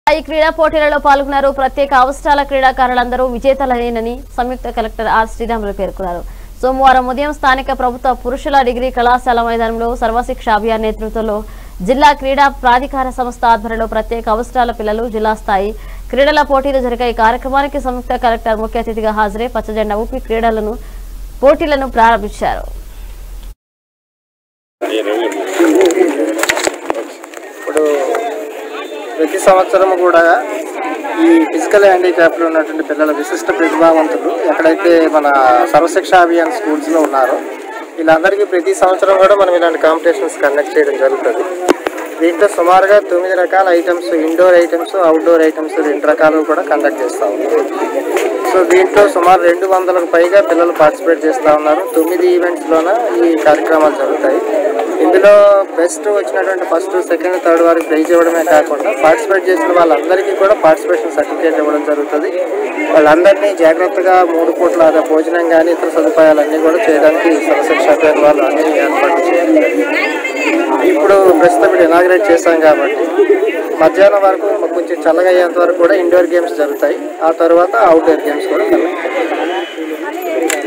ఈ క్రీడా పోటీలలో పాల్గొన్నారు ప్రత్యేక అవసరాల క్రీడాకారులందరూ విజేతలైనని సంయుక్త కలెక్టర్ ఆర్ శ్రీరాములు పేర్కొన్నారు సోమవారం ఉదయం స్థానిక ప్రభుత్వ పురుషుల డిగ్రీ కళాశాల మైదానంలో సర్వశిక్ష అభియాన్ నేతృత్వంలో జిల్లా క్రీడా ప్రాధికార సంస్థ ఆధ్వర్యంలో ప్రత్యేక అవసరాల పిల్లలు జిల్లా స్థాయి క్రీడల పోటీలు జరిగే ఈ కార్యక్రమానికి సంయుక్త కలెక్టర్ ముఖ్య అతిథిగా హాజరై పచ్చజెండా ఊపి క్రీడలను పోటీలను ప్రారంభించారు ఇప్పుడు ప్రతి సంవత్సరం కూడా ఈ ఫిజికల్ హ్యాండిక్యాప్లో ఉన్నటువంటి పిల్లల విశిష్ట ప్రతిభావంతులు ఎక్కడైతే మన సర్వశిక్ష అభియాన్ స్కూల్స్లో ఉన్నారో వీళ్ళందరికీ ప్రతి సంవత్సరం కూడా మనం ఇలాంటి కాంపిటీషన్స్ కండక్ట్ చేయడం జరుగుతుంది దీంట్లో సుమారుగా తొమ్మిది రకాల items indoor items outdoor items రెండు రకాలు కూడా కండక్ట్ చేస్తూ ఉన్నాం సో దీంట్లో సుమారు రెండు వందలకు పైగా పిల్లలు పార్టిసిపేట్ చేస్తూ ఉన్నారు తొమ్మిది ఈవెంట్స్లోన ఈ కార్యక్రమాలు జరుగుతాయి ఇందులో బెస్ట్ వచ్చినటువంటి ఫస్ట్ సెకండ్ థర్డ్ వారికి ప్రైజ్ ఇవ్వడమే కాకుండా పార్టిసిపేట్ చేసిన వాళ్ళందరికీ కూడా పార్టిసిపేషన్ సర్టిఫికేట్ ఇవ్వడం జరుగుతుంది వాళ్ళందరినీ జాగ్రత్తగా మూడు పూట్ల అదే భోజనం కానీ ఇతర సదుపాయాలన్నీ కూడా చేయడానికి సర్వశిక్ష అభియాన్ వాళ్ళు అన్ని ఏర్పాటు చేయాలి ఇప్పుడు ప్రస్తుతం ఇప్పుడు ఇనాగ్రేట్ చేశాం కాబట్టి మధ్యాహ్నం వరకు కొంచెం చల్లగా అయ్యేంత వరకు కూడా ఇండోర్ గేమ్స్ జరుగుతాయి ఆ తర్వాత అవుట్డోర్ గేమ్స్ కూడా జరుగుతాయి